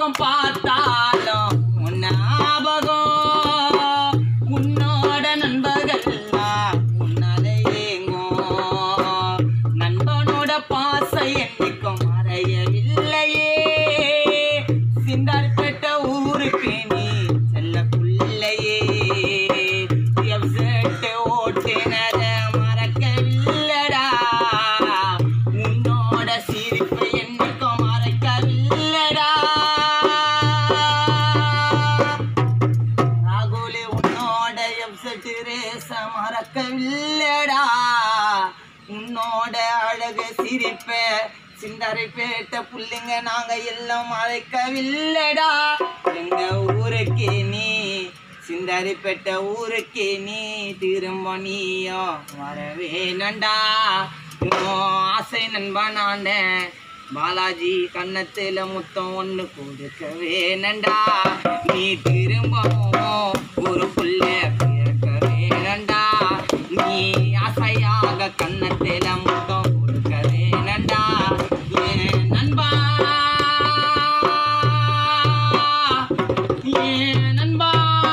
பார்த்தாலும் உன் ஞாபகம் உன்னோட நண்பர்கள்லாம் உன்னாலே ஏங்கும் நண்பனோட பாசம் என்னைக்கும் மறையவில்லையே சிந்தார்பேட்ட ஊருக்கு நீ செல்ல புள்ளையே எப்செட் ஓட்டுனத மறக்கவில்லடா உன்னோட சிரிப்பை என்னைக்கும் மறக்கவில்லடா ராகுலே உன்னோட எப்செட் ரேச மறக்கவில்லடா உன்னோட அழக சிரிப்ப சிந்தரை பேட்ட புள்ளைங்க நாங்க எல்லாம் மறைக்கவில்லடா எங்க ஊருக்கு நீ சிந்தரி பெட்ட ஊருக்கு நீ திரும்ப நீயும் வரவேணண்டா ஆசை நண்பனாண்ட பாலாஜி கன்னத்துல முத்தம் ஒண்ணு கொடுக்க வேணண்டா நீ திரும்பவும் ஒரு புள்ள பிறக்க வேணண்டா நீ ஆசையாக கன்னத்துல முத்தம் கொடுக்க வேணண்டா ஏன் நண்பா ஏன் நண்பா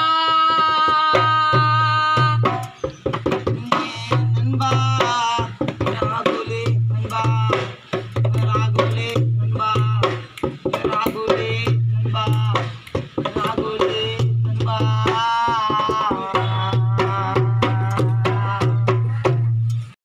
ஏன் நண்பா ராகுலே நண்பா ராகுலே நண்பா ராகுலே நண்பா